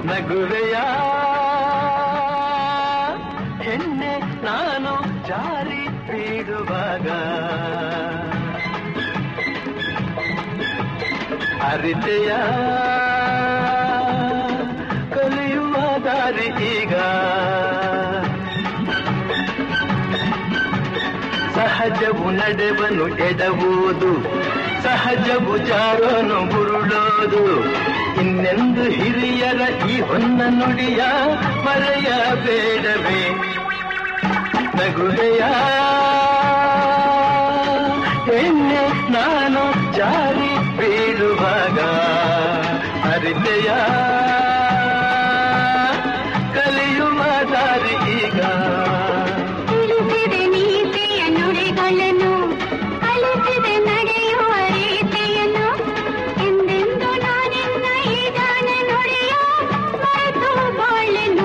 ನಗುವೆಯ ಹೆಣ್ಣೆ ನಾನು ಜಾರಿ ಬೀಳುವಾಗ ಅರಿತೆಯ ಕಲಿಯುವ ದಾರಿ ಈಗ ಸಹಜವು ನಡೆವನು ಎಡವುದು ಸಹಜವು ಜಾರೋನು ಬುರುಳೋದು ಇನ್ನೆಂದು ಹಿರಿಯರ ಈ ಹೊನ್ನ ನುಡಿಯ ಮರೆಯಬೇಡವೇ ನಗುವೆಯ ಎಣ್ಣೆ ನಾನು ಜಾರಿ ಬೀಳುವಾಗ ಅರಿತೆಯ ಕಲಿಯುವ ದಾರಿ ಈಗ ತಿಳಿಸಿದೆ ನೀತಿಯ ನುಡಿಗಳನ್ನು ಕಲಿಸಿದೆ ನಡೆಯುವ ರೀತಿಯನ್ನು ಎಂದೆಂದು ನಾನಿನ್ನ ಈ ಜಾಣ ನುಡಿಯ ಮರೆತು ಬಾಳೆನು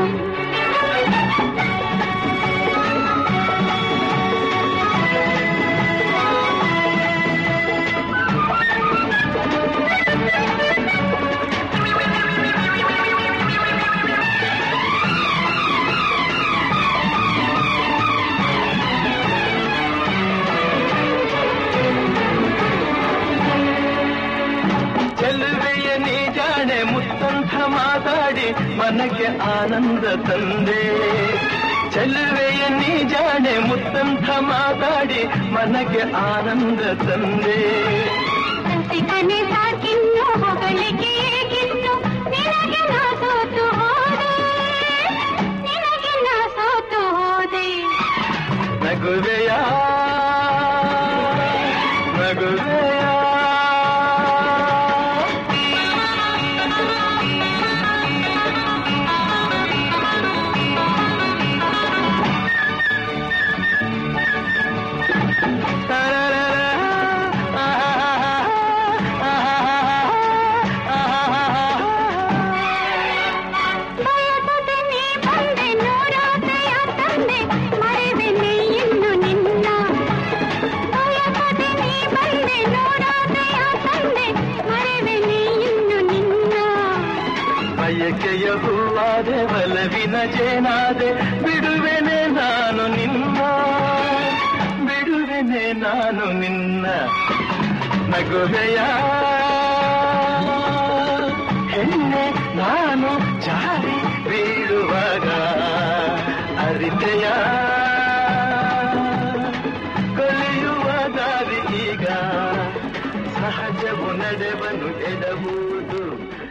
ಚೆಲುವೆಯ ನೀ ಜಾಣೆ ಮುತ್ತಂಥ ಮಾತಾಡಿ ಮನಕ್ಕೆ ಆನಂದ ತಂದೆ ಚೆಲುವೆಯ ನೀ ಜಾಣೆ ಮುತ್ತಂಥ ಮಾತಾಡಿ ಮನಕ್ಕೆ ಆನಂದ ತಂದೆ ರಸಿಕನೆ ಸಾಕಿನ್ನು ಹೊಗಳಿಕೆ ಏಕಿನ್ನು ನಿನಗೆ ನಾ ಸೋತು ಹೋದೆ ನಿನಗೆ ನಾ ಸೋತು ಹೋದೆ ನಗುವೆಯ ನಗುವೆಯ ಬಯಸದೆ ನೀ ಬಂದೆ ನೂರಾಸೆಯ ತಂದೆ ಮರೆವೆನೆ ಇನ್ನು ನಿನ್ನ ಬಯಸದೆ ನೀ ಬಂದೆ ನೂರಾಸೆಯ ತಂದೆ ಮರೆವೆನೆ ಇನ್ನು ನಿನ್ನ ಬಯಕೆಯ ಹೂವಾದೆ ಬಲವಿನ ಜೇನಾದೆ ಬಿಡುವೆನೆ ನಾನು ನಿನ್ನ ಬಿಡುವೆನೆ ನಾನು ನಿನ್ನ ನಗುವೆಯ ಹೆಣ್ಣೆ ನಾನು ಜಾರಿ ಬೀಳುವಾಗ ಅರಿತೆಯ ಕೊಲಿಯುವ ದಾರಿ ಈಗ ಸಹಜವು ನಡೆವನು ಎಡಬಹುದು